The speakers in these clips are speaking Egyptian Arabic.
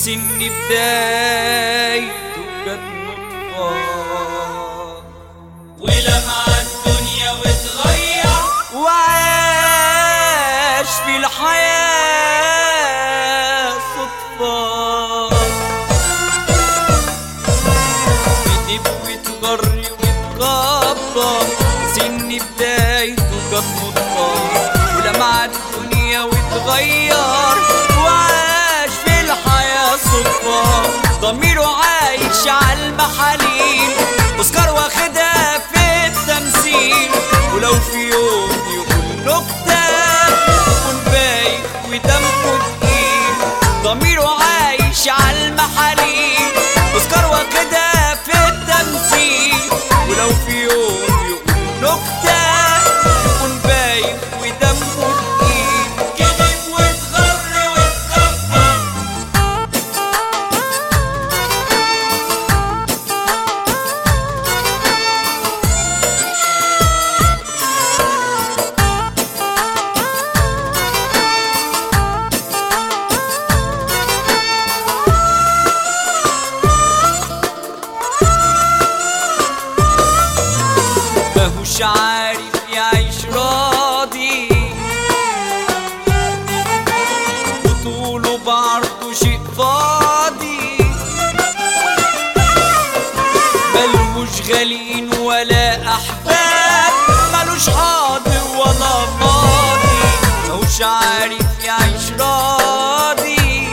سن بدايته كانت نطفة ولمع الدنيا وتغير وعاش في الحياة صدفة كذب وتغري وتكبر سن بدايته كانت نطفة ولمع الدنيا وتغير وعاش في الحياة صدفة ضميره عايش على المحاليل تذكر واخدها في التمثيل ولو في يوم يقول نكتة يكون بايخ ودمه تقيل ضميره عايش على المحاليل تذكر واخدها في التمثيل ولو في يوم يقول نكتة يكون بايخ ودمه تقيل كذب وتغر وتكبر ماهوش عارف يعيش راضي وطوله بعرضه شيء فاضي ملهوش غالين ولا احباب ملوش حاضر ولا ماضي ماهوش عارف يعيش راضي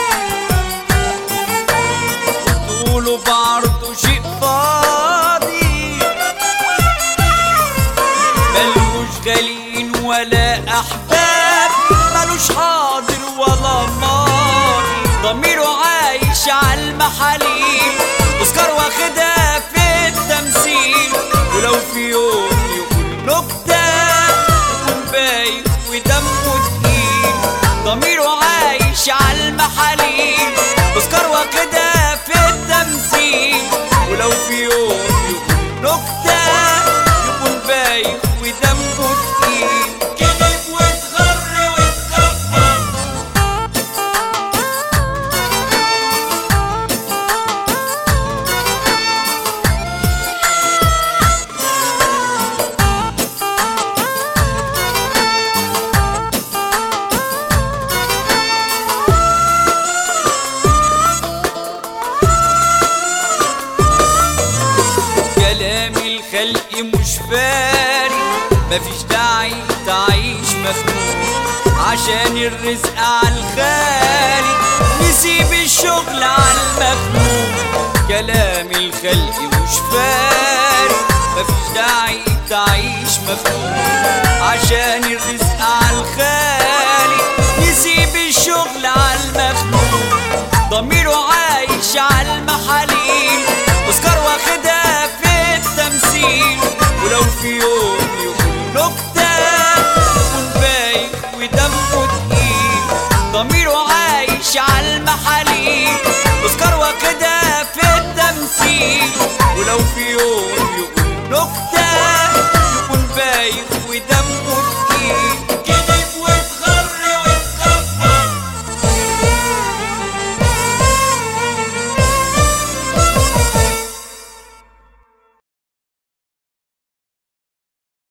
وطوله بعرضه شيء فاضي ملوش غالين ولا احباب ملوش حاضر ولا ماضي ضميره عايش على المحاليل تذكر واخدها في التمثيل ولو في يوم يقول نكتة يكون بايخ ودمه تقيل ضميره عايش على المحاليل تذكر واخدها في التمثيل ولو في يوم يقول نكتة يكون بايخ ودمه تقيل كذب وتغر وتكبر كلام الخلق مش فارق مفيش داعي تعيش مخنوق عشان الرزق على الخالق نسيب الشغل على المخلوق كلام الخلق مش فارق مفيش داعي تعيش مخنوق عشان الرزق على الخالق نسيب الشغل على المخلوق ضميره عايش على المحاليل تذكر واخدها في التمثيل ولو في يوم يقول نكتة يكون بايخ ودمه تقيل ضميره عايش على المحاليل تذكر واخدها في التمثيل ولو في يوم يقول نكتة يكون بايخ ودمه